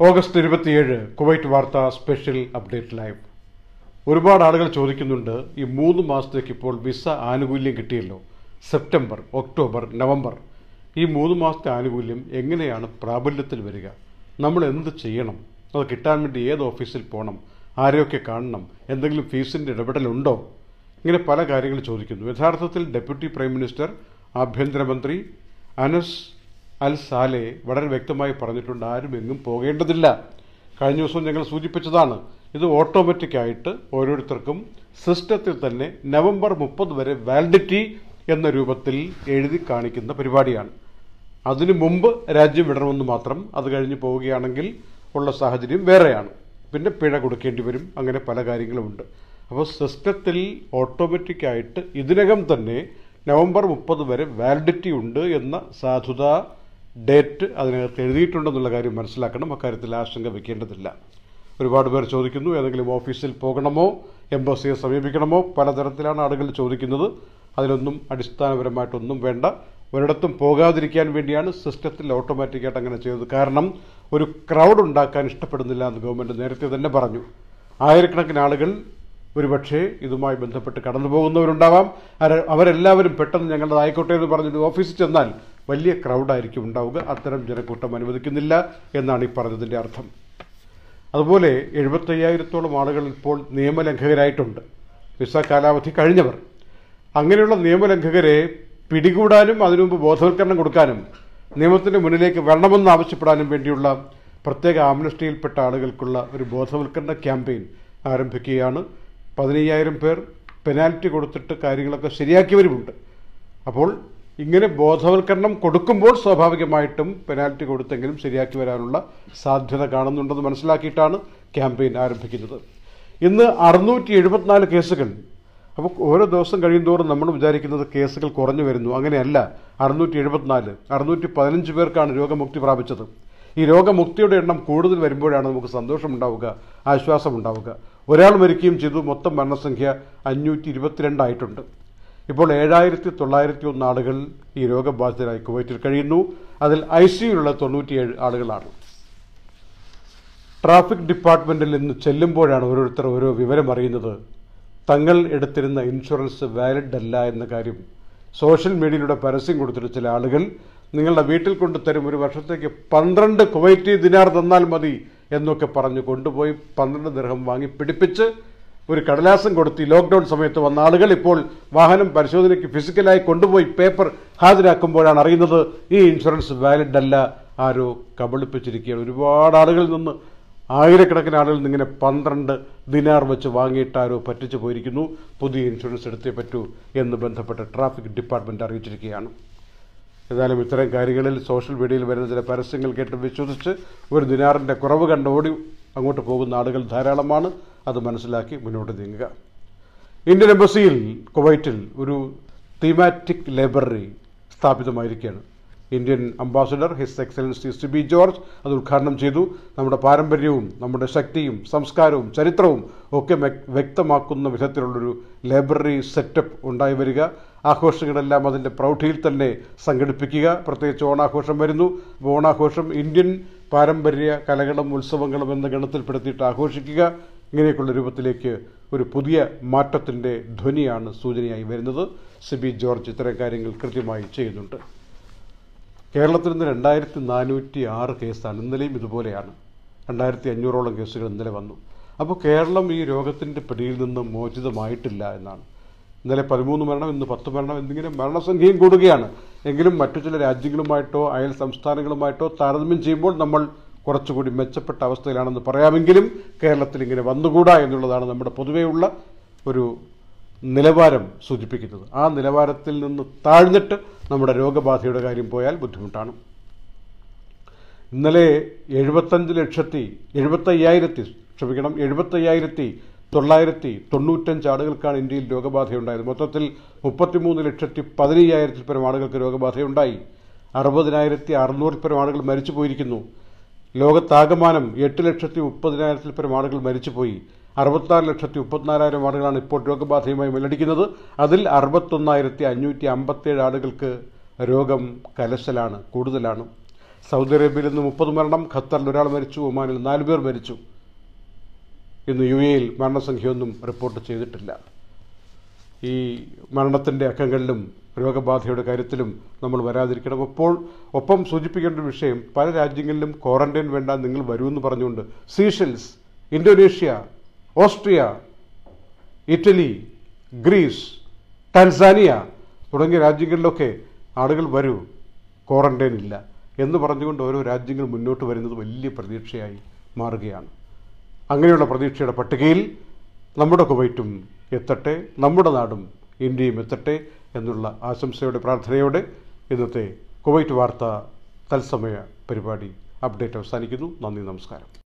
August ഇരുപത്തിയേഴ് Kuwait വാർത്ത special update live ഒരുപാട് ആളുകൾ ചോദിക്കുന്നുണ്ട് ഈ മൂന്ന് മാസത്തേക്ക് ഇപ്പോൾ വിസ ആനുകൂല്യം കിട്ടിയല്ലോ സെപ്റ്റംബർ ഒക്ടോബർ നവംബർ ഈ മൂന്ന് മാസത്തെ ആനുകൂല്യം എങ്ങനെയാണ് പ്രാബല്യത്തിൽ വരിക നമ്മൾ എന്ത് ചെയ്യണം അത് കിട്ടാൻ വേണ്ടി ഏത് ഓഫീസിൽ പോകണം ആരെയൊക്കെ കാണണം എന്തെങ്കിലും ഫീസിൻ്റെ ഇടപെടലുണ്ടോ ഇങ്ങനെ പല കാര്യങ്ങൾ ചോദിക്കുന്നു യഥാർത്ഥത്തിൽ ഡെപ്യൂട്ടി പ്രൈം മിനിസ്റ്റർ ആഭ്യന്തരമന്ത്രി അനസ് അൽ സാലെ വളരെ വ്യക്തമായി പറഞ്ഞിട്ടുണ്ട് ആരും എങ്ങും പോകേണ്ടതില്ല കഴിഞ്ഞ ദിവസം ഞങ്ങൾ സൂചിപ്പിച്ചതാണ് ഇത് ഓട്ടോമാറ്റിക്കായിട്ട് ഓരോരുത്തർക്കും സിസ്റ്റത്തിൽ തന്നെ നവംബർ മുപ്പത് വരെ വാലിഡിറ്റി എന്ന രൂപത്തിൽ എഴുതി കാണിക്കുന്ന പരിപാടിയാണ് അതിനു മുമ്പ് രാജ്യം വിടണമെന്ന് മാത്രം അത് കഴിഞ്ഞ് പോവുകയാണെങ്കിൽ ഉള്ള സാഹചര്യം വേറെയാണ് പിന്നെ പിഴ കൊടുക്കേണ്ടി വരും അങ്ങനെ പല കാര്യങ്ങളുമുണ്ട് അപ്പോൾ സിസ്റ്റത്തിൽ ഓട്ടോമാറ്റിക്കായിട്ട് ഇതിനകം തന്നെ നവംബർ മുപ്പത് വരെ വാലിഡിറ്റി ഉണ്ട് എന്ന സാധുത ഡേറ്റ് അതിനകത്ത് എഴുതിയിട്ടുണ്ടെന്നുള്ള കാര്യം മനസ്സിലാക്കണം അക്കാര്യത്തിൽ ആശങ്ക വെക്കേണ്ടതില്ല ഒരുപാട് പേർ ചോദിക്കുന്നു ഏതെങ്കിലും ഓഫീസിൽ പോകണമോ എംബസിയെ സമീപിക്കണമോ പലതരത്തിലാണ് ആളുകൾ ചോദിക്കുന്നത് അതിലൊന്നും അടിസ്ഥാനപരമായിട്ടൊന്നും വേണ്ട ഒരിടത്തും പോകാതിരിക്കാൻ വേണ്ടിയാണ് സിസ്റ്റത്തിൽ ഓട്ടോമാറ്റിക്കായിട്ട് അങ്ങനെ ചെയ്തത് കാരണം ഒരു ക്രൗഡ് ഉണ്ടാക്കാൻ ഇഷ്ടപ്പെടുന്നില്ല എന്ന് ഗവൺമെൻറ് നേരത്തെ തന്നെ പറഞ്ഞു ആയിരക്കണക്കിന് ആളുകൾ ഒരുപക്ഷെ ഇതുമായി ബന്ധപ്പെട്ട് കടന്നു പോകുന്നവരുണ്ടാവാം അര- അവരെല്ലാവരും പെട്ടെന്ന് ഞങ്ങളുടെ ആയിക്കോട്ടെ എന്ന് പറഞ്ഞിട്ട് ഓഫീസിൽ ചെന്നാൽ വലിയ ക്രൗഡായിരിക്കും ഉണ്ടാവുക അത്തരം ജനക്കൂട്ടം അനുവദിക്കുന്നില്ല എന്നാണ് ഈ പറഞ്ഞതിൻ്റെ അർത്ഥം അതുപോലെ എഴുപത്തയ്യായിരത്തോളം ആളുകൾ ഇപ്പോൾ നിയമലംഘകരായിട്ടുണ്ട് വിസ കാലാവധി കഴിഞ്ഞവർ അങ്ങനെയുള്ള നിയമലംഘകരെ പിടികൂടാനും അതിനു മുമ്പ് ബോധവൽക്കരണം കൊടുക്കാനും നിയമത്തിന് മുന്നിലേക്ക് വരണമെന്ന് ആവശ്യപ്പെടാനും വേണ്ടിയുള്ള പ്രത്യേക ആംനസ്റ്റിയിൽപ്പെട്ട ആളുകൾക്കുള്ള ഒരു ബോധവൽക്കരണ ക്യാമ്പയിൻ ആരംഭിക്കുകയാണ് പതിനയ്യായിരം പേർ പെനാൽറ്റി കൊടുത്തിട്ട് കാര്യങ്ങളൊക്കെ ശരിയാക്കിയവരുമുണ്ട് അപ്പോൾ ഇങ്ങനെ ബോധവൽക്കരണം കൊടുക്കുമ്പോൾ സ്വാഭാവികമായിട്ടും പെനാൽറ്റി കൊടുത്തെങ്കിലും ശരിയാക്കി വരാനുള്ള സാധ്യത കാണുന്നുണ്ടെന്ന് മനസ്സിലാക്കിയിട്ടാണ് ക്യാമ്പയിൻ ആരംഭിക്കുന്നത് ഇന്ന് അറുന്നൂറ്റി എഴുപത്തിനാല് കേസുകൾ അപ്പോൾ ഓരോ ദിവസം കഴിയുന്തോറും നമ്മൾ വിചാരിക്കുന്നത് കേസുകൾ കുറഞ്ഞു വരുന്നു അങ്ങനെയല്ല അറുന്നൂറ്റി എഴുപത്തിനാല് അറുന്നൂറ്റി പതിനഞ്ച് പേർക്കാണ് രോഗമുക്തി പ്രാപിച്ചത് ഈ രോഗമുക്തിയുടെ എണ്ണം കൂടുതൽ വരുമ്പോഴാണ് നമുക്ക് സന്തോഷമുണ്ടാവുക ആശ്വാസമുണ്ടാവുക ഒരാൾ മരിക്കുകയും ചെയ്തു മൊത്തം മരണസംഖ്യ അഞ്ഞൂറ്റി ഇരുപത്തിരണ്ടായിട്ടുണ്ട് ഇപ്പോൾ ഏഴായിരത്തി തൊള്ളായിരത്തി ഒന്ന് ആളുകൾ ഈ രോഗബാധിതരായി കുവൈറ്റിൽ കഴിയുന്നു അതിൽ ഐ സിയിലുള്ള തൊണ്ണൂറ്റിയേഴ് ആളുകളാണ് ട്രാഫിക് ഡിപ്പാർട്ട്മെൻറ്റിൽ നിന്ന് ചെല്ലുമ്പോഴാണ് ഓരോരുത്തർ ഓരോ വിവരം അറിയുന്നത് തങ്ങൾ എടുത്തിരുന്ന ഇൻഷുറൻസ് വാലിഡ് അല്ല എന്ന കാര്യം സോഷ്യൽ മീഡിയയിലൂടെ പരസ്യം കൊടുത്തിട്ട് ചില ആളുകൾ നിങ്ങളുടെ വീട്ടിൽ കൊണ്ട് തരും ഒരു വർഷത്തേക്ക് പന്ത്രണ്ട് കുവൈറ്റി ദിനാർ തന്നാൽ മതി എന്നൊക്കെ പറഞ്ഞ് കൊണ്ടുപോയി പന്ത്രണ്ട് ദിർഹം വാങ്ങി പിടിപ്പിച്ച് ഒരു കടലാസം കൊടുത്ത് ഈ ലോക്ക്ഡൗൺ സമയത്ത് വന്ന ആളുകൾ ഇപ്പോൾ വാഹനം പരിശോധനയ്ക്ക് ഫിസിക്കലായി കൊണ്ടുപോയി പേപ്പർ ഹാജരാക്കുമ്പോഴാണ് അറിയുന്നത് ഈ ഇൻഷുറൻസ് വാലിഡ് അല്ല ആരോ കബളിപ്പിച്ചിരിക്കുകയാണ് ഒരുപാട് ആളുകളിൽ നിന്ന് ആയിരക്കണക്കിന് ആളുകൾ നിന്ന് ഇങ്ങനെ പന്ത്രണ്ട് ദിനാർ വെച്ച് വാങ്ങിയിട്ട് ആരോ പറ്റിച്ചു പോയിരിക്കുന്നു പുതിയ ഇൻഷുറൻസ് എടുത്തേ പറ്റൂ എന്ന് ബന്ധപ്പെട്ട ട്രാഫിക് ഡിപ്പാർട്ട്മെൻറ്റ് അറിയിച്ചിരിക്കുകയാണ് ഏതായാലും ഇത്തരം കാര്യങ്ങളിൽ സോഷ്യൽ മീഡിയയിൽ വരുന്ന ചില പരസ്യങ്ങൾ കേട്ട് വിശ്വസിച്ച് ഒരു ദിനാറിൻ്റെ കുറവ് കണ്ട് ഓടി അങ്ങോട്ട് പോകുന്ന ആളുകൾ ധാരാളമാണ് അത് മനസ്സിലാക്കി മുന്നോട്ട് നീങ്ങുക ഇന്ത്യൻ എംബസിയിൽ കുവൈറ്റിൽ ഒരു തീമാറ്റിക് ലൈബ്രറി സ്ഥാപിതമായിരിക്കുകയാണ് Indian ambassador his excellency Sibi George അത് ഉദ്ഘാടനം ചെയ്തു നമ്മുടെ പാരമ്പര്യവും നമ്മുടെ ശക്തിയും സംസ്കാരവും ചരിത്രവും ഒക്കെ മെക്- വ്യക്തമാക്കുന്ന വിധത്തിലുള്ളൊരു ലൈബ്രറി സെറ്റപ്പ് ഉണ്ടായി വരിക ആഘോഷങ്ങളെല്ലാം അതിൻ്റെ പ്രൗഢിയിൽ തന്നെ സംഘടിപ്പിക്കുക പ്രത്യേകിച്ച് ഓണാഘോഷം വരുന്നു അപ്പോൾ ഓണാഘോഷം ഇന്ത്യൻ പാരമ്പര്യ കലകളും ഉത്സവങ്ങളും എന്ന ഗണത്തിൽപ്പെടുത്തിയിട്ട് ആഘോഷിക്കുക ഇങ്ങനെയൊക്കെയുള്ള രൂപത്തിലേക്ക് ഒരു പുതിയ മാറ്റത്തിൻ്റെ ധ്വനിയാണ് സൂചനയായി വരുന്നത് സിബി ജോർജ് ഇത്തരം കാര്യങ്ങൾ കൃത്യമായി ചെയ്യുന്നുണ്ട് കേരളത്തിൽ നിന്ന് രണ്ടായിരത്തി നാനൂറ്റി ആറ് കേസാണ് ഇന്നലെയും ഇതുപോലെയാണ് രണ്ടായിരത്തി അഞ്ഞൂറോളം കേസുകൾ ഇന്നലെ വന്നു അപ്പോൾ കേരളം ഈ രോഗത്തിൻ്റെ പിടിയിൽ നിന്ന് മോചിതമായിട്ടില്ല എന്നാണ് ഇന്നലെ പതിമൂന്ന് മരണം ഇന്ന് പത്ത് മരണം എന്നിങ്ങനെ മരണസംഖ്യയും കൂടുകയാണ് എങ്കിലും മറ്റു ചില രാജ്യങ്ങളുമായിട്ടോ അയൽ സംസ്ഥാനങ്ങളുമായിട്ടോ താരതമ്യം ചെയ്യുമ്പോൾ നമ്മൾ കുറച്ചുകൂടി മെച്ചപ്പെട്ട അവസ്ഥയിലാണെന്ന് പറയാമെങ്കിലും കേരളത്തിൽ ഇങ്ങനെ വന്നുകൂടാ എന്നുള്ളതാണ് നമ്മുടെ പൊതുവെയുള്ള ഒരു നിലവാരം സൂചിപ്പിക്കുന്നത് ആ നിലവാരത്തിൽ നിന്ന് താഴ്ന്നിട്ട് നമ്മുടെ രോഗബാധയുടെ കാര്യം പോയാൽ ബുദ്ധിമുട്ടാണ് ഇന്നലെ എഴുപത്തഞ്ച് ലക്ഷത്തി എഴുപത്തയ്യായിരത്തി ക്ഷമിക്കണം എഴുപത്തയ്യായിരത്തി തൊള്ളായിരത്തി തൊണ്ണൂറ്റഞ്ച് ആളുകൾക്കാണ് ഇന്ത്യയിൽ രോഗബാധയുണ്ടായത് മൊത്തത്തിൽ മുപ്പത്തിമൂന്ന് ലക്ഷത്തി പതിനയ്യായിരത്തിൽ പരം ആളുകൾക്ക് രോഗബാധയുണ്ടായി അറുപതിനായിരത്തി അറുന്നൂറിൽ പരം ആളുകൾ മരിച്ചു പോയിരിക്കുന്നു ലോകത്താകമാനം എട്ട് ലക്ഷത്തി മുപ്പതിനായിരത്തിൽ പരം ആളുകൾ മരിച്ചുപോയി അറുപത്താറ് ലക്ഷത്തി മുപ്പത്തിനാലായിരം ആളുകളാണ് ഇപ്പോൾ രോഗബാധയുമായി മല്ലടിക്കുന്നത് അതിൽ അറുപത്തൊന്നായിരത്തി അഞ്ഞൂറ്റി അമ്പത്തേഴ് ആളുകൾക്ക് രോഗം കലശലാണ് കൂടുതലാണ് സൗദി അറേബ്യയിൽ നിന്ന് മുപ്പത് മരണം ഖത്തറിൽ ഒരാൾ മരിച്ചു ഒമാനിൽ നാല് പേർ മരിച്ചു ഇന്ന് യു എയിൽ മരണസംഖ്യയൊന്നും റിപ്പോർട്ട് ചെയ്തിട്ടില്ല ഈ മരണത്തിൻ്റെ അക്കങ്ങളിലും രോഗബാധയുടെ കാര്യത്തിലും നമ്മൾ വരാതിരിക്കണം അപ്പോൾ ഒപ്പം സൂചിപ്പിക്കേണ്ട ഒരു വിഷയം പല രാജ്യങ്ങളിലും ക്വാറന്റൈൻ വേണ്ട നിങ്ങൾ വരുമെന്ന് പറഞ്ഞുകൊണ്ട് Seychelles Indonesia Austria Italy Greece Tanzania തുടങ്ങിയ രാജ്യങ്ങളിലൊക്കെ ആളുകൾ വരൂ ക്വാറന്റൈൻ ഇല്ല എന്ന് പറഞ്ഞുകൊണ്ട് ഓരോ രാജ്യങ്ങൾ മുന്നോട്ട് വരുന്നത് വലിയ പ്രതീക്ഷയായി മാറുകയാണ് അങ്ങനെയുള്ള പ്രതീക്ഷയുടെ പട്ടികയിൽ നമ്മുടെ കുവൈറ്റും എത്തട്ടെ നമ്മുടെ നാടും ഇന്ത്യയും എത്തട്ടെ എന്നുള്ള ആശംസയോടെ പ്രാർത്ഥനയോടെ ഇന്നത്തെ കുവൈറ്റ് വാർത്ത തത്സമയ പരിപാടി അപ്ഡേറ്റ് അവസാനിക്കുന്നു നന്ദി നമസ്കാരം